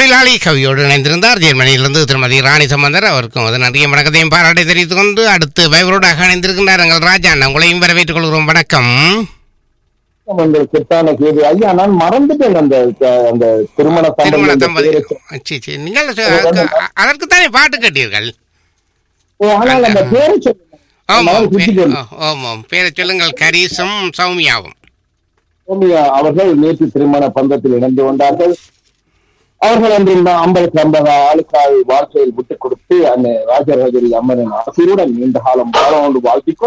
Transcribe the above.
தொழிலாளி கவியோடு இணைந்திருந்தார் ஜெர்மனியிலிருந்து திருமதி ராணி சம்பந்தர் அவருக்கும் அது நிறைய வணக்கத்தையும் பாராட்டை தெரிவித்துக் கொண்டு அடுத்து வைவரோடாக இணைந்திருக்கின்றார் எங்கள் ராஜா அண்ணா உங்களையும் வரவேற்றுக் கொள்கிறோம் வணக்கம் அந்த சித்தான கேள்வி ஐயா நான் மறந்துட்டேன் அந்த அந்த திருமண திருமண சம்பந்தம் தம்பதி பேரை சொ- சரி சரி நீங்கள் சொ- அதற்குத்தானே பாட்டு கேட்டீர்கள் ஓ, ஆனால் அந்த பேரை சொல்லுங்க ஆமாம் மகன் பே- சுத்திட்டு ஆ, ஆமாம் பேரை சொல்லுங்கள் கரீசும் சௌமியாவும் சௌமியா அவர்கள் நேற்று திருமண பந்தத்தில் இணைந்து கொண்டார்கள் அவர்கள் அன்று இந்த ஐம்பது ஐம்பது ஆளுக்காய் வாழ்க்கையில் விட்டுக் கொடுத்து அந்த ராஜராஜரி அம்மனின் ஆசீருடன் நீண்ட காலம் வாழ வாழ்த்திக் கொண்டு